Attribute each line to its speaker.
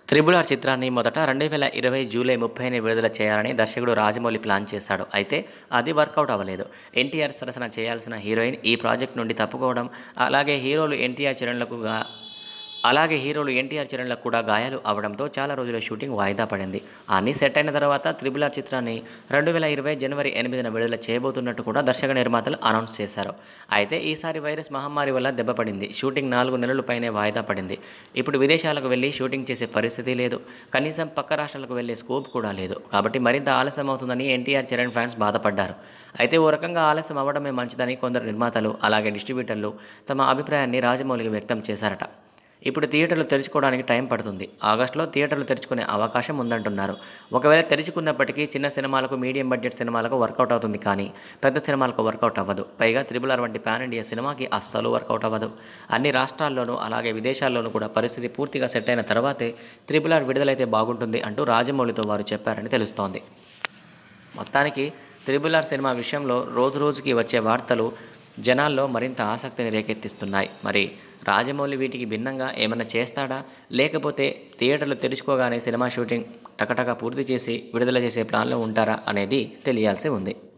Speaker 1: triple R చిత్రాన్ని మొదట రెండు వేల ఇరవై జూలై ముప్పైని విడుదల చేయాలని దర్శకుడు రాజమౌళి ప్లాన్ చేశాడు అయితే అది వర్కౌట్ అవ్వలేదు ఎన్టీఆర్ సరసన చేయాల్సిన హీరోయిన్ ఈ ప్రాజెక్ట్ నుండి తప్పుకోవడం అలాగే హీరోలు ఎన్టీఆర్ చరణ్లకు గా- అలాగే హీరోలు ఎన్టీఆర్ చరణ్లకు కూడా గాయాలు అవడంతో చాలా రోజుల షూటింగ్ వాయిదా పడింది అన్నీ సెట్ అయిన తర్వాత త్రిబుల్ ఆర్ చిత్రాన్ని రెండు వేల ఇరవై జనవరి ఎనిమిదిన విడుదల చేయబోతున్నట్టు కూడా దర్శక నిర్మాతలు అనౌన్స్ చేశారు అయితే ఈసారి వైరస్ మహమ్మారి వల్ల దెబ్బపడింది షూటింగ్ నాలుగు నెలల పైనే వాయిదా పడింది ఇప్పుడు విదేశాలకు వెళ్ళి షూటింగ్ చేసే పరిస్థితి లేదు కనీసం పక్క రాష్ట్రాలకు వెళ్ళే స్కోప్ కూడా లేదు కాబట్టి మరింత ఆలస్యం అవుతుందని ఎన్టీఆర్ చరణ్ ఫ్యాన్స్ బాధపడ్డారు అయితే ఓ రకంగా ఆలస్యం అవ్వడమే మంచిదని కొందరు నిర్మాతలు అలాగే డిస్ట్రిబ్యూటర్లు తమ అభిప్రాయాన్ని రాజమౌళికి వ్యక్తం చేశారట ఇప్పుడు థియేటర్లు తెరుచుకోవడానికి టైం పడుతుంది ఆగస్టులో థియేటర్లు తెరుచుకునే అవకాశం ఉందంటున్నారు ఒకవేళ తెరుచుకున్నప్పటికీ చిన్న సినిమాలకు మీడియం బడ్జెట్ సినిమాలకు వర్కౌట్ అవుతుంది కానీ పెద్ద సినిమాలకు వర్కౌట్ అవ్వదు పైగా త్రిబుల్ ఆర్ వంటి పాన్ ఇండియా సినిమాకి అస్సలు వర్కౌట్ అవ్వదు అన్ని రాష్ట్రాల్లోనూ అలాగే విదేశాల్లోనూ కూడా పరిస్థితి పూర్తిగా సెట్ అయిన తర్వాతే త్రిబుల్ ఆర్ విడుదలైతే బాగుంటుంది అంటూ రాజమౌళితో వారు చెప్పారని తెలుస్తోంది మొత్తానికి త్రిబుల్ ఆర్ సినిమా విషయంలో రోజు రోజుకి వచ్చే వార్తలు జనాల్లో మరింత ఆసక్తిని రేకెత్తిస్తున్నాయి మరి రాజమౌళి వీటికి భిన్నంగా ఏమైనా చేస్తాడా లేకపోతే థియేటర్లు తెరుచుకోగానే సినిమా షూటింగ్ టకటక పూర్తి చేసి విడుదల చేసే ప్లాన్లో ఉంటారా అనేది తెలియాల్సి ఉంది